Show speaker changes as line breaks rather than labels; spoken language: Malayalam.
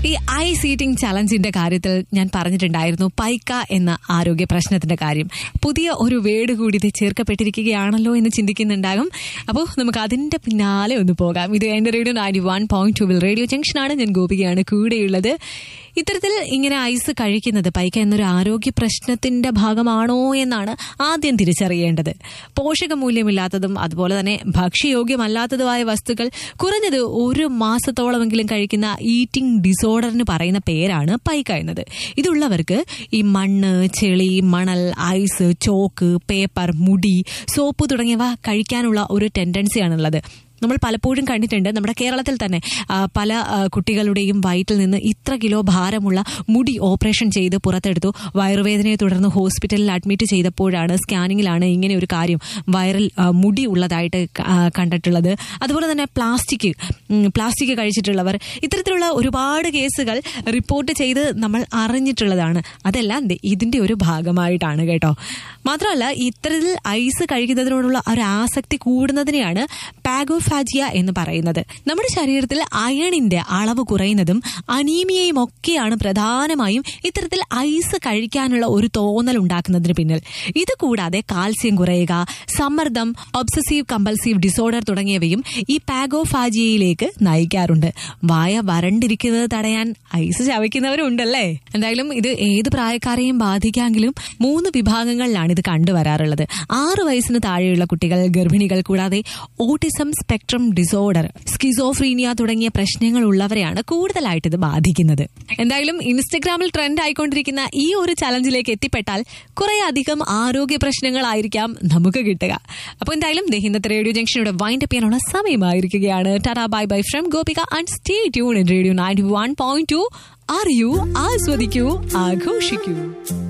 ഈ ഐസ് ഈറ്റിംഗ് ചലഞ്ചിന്റെ കാര്യത്തിൽ ഞാൻ പറഞ്ഞിട്ടുണ്ടായിരുന്നു പൈക്ക എന്ന ആരോഗ്യ പ്രശ്നത്തിന്റെ കാര്യം പുതിയ ഒരു വേട് കൂടി ഇത് ചേർക്കപ്പെട്ടിരിക്കുകയാണല്ലോ എന്ന് ചിന്തിക്കുന്നുണ്ടാകും അപ്പോൾ നമുക്ക് അതിന്റെ പിന്നാലെ ഒന്ന് പോകാം ഇത് എന്റെ റേഡിയോ നയൻറ്റി വൺ പോയിന്റ് ടൂവിൽ റേഡിയോ ജംഗ്ഷനാണ് ഞാൻ ഗോപികയാണ് കൂടെയുള്ളത് ഇത്തരത്തിൽ ഇങ്ങനെ ഐസ് കഴിക്കുന്നത് പൈക്ക എന്നൊരു ആരോഗ്യ പ്രശ്നത്തിന്റെ ഭാഗമാണോ എന്നാണ് ആദ്യം തിരിച്ചറിയേണ്ടത് പോഷകമൂല്യമില്ലാത്തതും അതുപോലെ തന്നെ ഭക്ഷ്യയോഗ്യമല്ലാത്തതുമായ വസ്തുക്കൾ കുറഞ്ഞത് ഒരു മാസത്തോളമെങ്കിലും കഴിക്കുന്ന ഈറ്റിംഗ് ഡിസോർഡറിന് പറയുന്ന പേരാണ് പൈക്ക എന്നത് ഇതുള്ളവർക്ക് ഈ മണ്ണ് ചെളി മണൽ ഐസ് ചോക്ക് പേപ്പർ മുടി സോപ്പ് തുടങ്ങിയവ കഴിക്കാനുള്ള ഒരു ടെൻഡൻസിയാണുള്ളത് നമ്മൾ പലപ്പോഴും കണ്ടിട്ടുണ്ട് നമ്മുടെ കേരളത്തിൽ തന്നെ ആ, പല ആ, കുട്ടികളുടെയും വയറ്റിൽ നിന്ന് ഇത്ര കിലോ ഭാരമുള്ള മുടി ഓപ്പറേഷൻ ചെയ്ത് പുറത്തെടുത്തു വയറുവേദനയെ തുടർന്ന് ഹോസ്പിറ്റലിൽ അഡ്മിറ്റ് ചെയ്തപ്പോഴാണ് സ്കാനിങ്ങിലാണ് ഇങ്ങനെ ഒരു കാര്യം വയറിൽ ആ, മുടി ഉള്ളതായിട്ട് ക- ആ, കണ്ടിട്ടുള്ളത് അതുപോലെ തന്നെ പ്ലാസ്റ്റിക് ഉം, പ്ലാസ്റ്റിക് കഴിച്ചിട്ടുള്ളവർ ഇത്തരത്തിലുള്ള ഒരുപാട് കേസുകൾ റിപ്പോർട്ട് ചെയ്ത് നമ്മൾ അറിഞ്ഞിട്ടുള്ളതാണ് അതെല്ലാം ദേ ഇതിന്റെ ഒരു ഭാഗമായിട്ടാണ് കേട്ടോ മാത്രമല്ല ഇത്തരത്തിൽ ഐസ് കഴിക്കുന്നതിനോടുള്ള ഒരു ആസക്തി കൂടുന്നതിനെയാണ് പാഗോഫാജിയ എന്ന് പറയുന്നത് നമ്മുടെ ശരീരത്തിൽ അയണിന്റെ അളവ് കുറയുന്നതും അനീമിയയും ഒക്കെയാണ് പ്രധാനമായും ഇത്തരത്തിൽ ഐസ് കഴിക്കാനുള്ള ഒരു തോന്നൽ ഉണ്ടാക്കുന്നതിന് പിന്നിൽ ഇത് കൂടാതെ കാൽസ്യം കുറയുക സമ്മർദ്ദം ഒബ്സസീവ് കമ്പൽസീവ് ഡിസോർഡർ തുടങ്ങിയവയും ഈ പാഗോഫാജിയയിലേക്ക് നയിക്കാറുണ്ട് വായ വരണ്ടിരിക്കുന്നത് തടയാൻ ഐസ് ചവയ്ക്കുന്നവരും ഉണ്ടല്ലേ എന്തായാലും ഇത് ഏത് പ്രായക്കാരെയും ബാധിക്കാമെങ്കിലും മൂന്ന് വിഭാഗങ്ങളിലാണ് ഇത് കണ്ടുവരാറുള്ളത് ആറ് വയസ്സിന് താഴെയുള്ള കുട്ടികൾ ഗർഭിണികൾ കൂടാതെ ഓട്ടിസം സ്പെക്ട്രം ഡിസോർഡർ സ്കിസോഫ്രീനിയ തുടങ്ങിയ പ്രശ്നങ്ങൾ ഉള്ളവരെയാണ് കൂടുതലായിട്ട് ഇത് ബാധിക്കുന്നത് എന്തായാലും ഇൻസ്റ്റഗ്രാമിൽ ട്രെൻഡ് ആയിക്കൊണ്ടിരിക്കുന്ന ഈ ഒരു ചലഞ്ചിലേക്ക് എത്തിപ്പെട്ടാൽ കുറെ അധികം ആരോഗ്യ പ്രശ്നങ്ങളായിരിക്കാം നമുക്ക് കിട്ടുക അപ്പോൾ എന്തായാലും ദേ ഇന്നത്തെ റേഡിയോ ജംഗ്ഷനോട് വൈൻഡ് അപ്പ് ചെയ്യാനുള്ള സമയമായിരിക്കുകയാണ് tata bye bye from Gopika and stay tune radio ninety one point two അറിയൂ ആസ്വദിക്കൂ ആഘോഷിക്കൂ